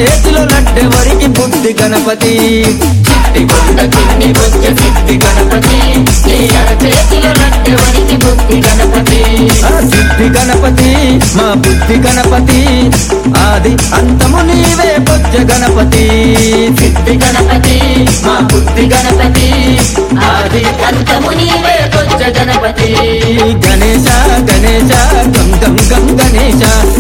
చేతిలో లడ్డెవరికి బుద్ధి గణపతి చిట్టి కొండ చిన్ని బొచ్చ సిద్ధి గణపతి నీ అరచేతిలో లడ్డెవరికి బుద్ధి గణపతి ఆ సిద్ధి గణపతి మా బుద్ధి గణపతి ఆది అంతము నీవే బొజ్జ గణపతి సిద్ధి గణపతి మా బుద్ధి గణపతి ఆది అంతము నీవే బొజ్జ గణపతి గణేశ గణేశ గం గం గం గణేశ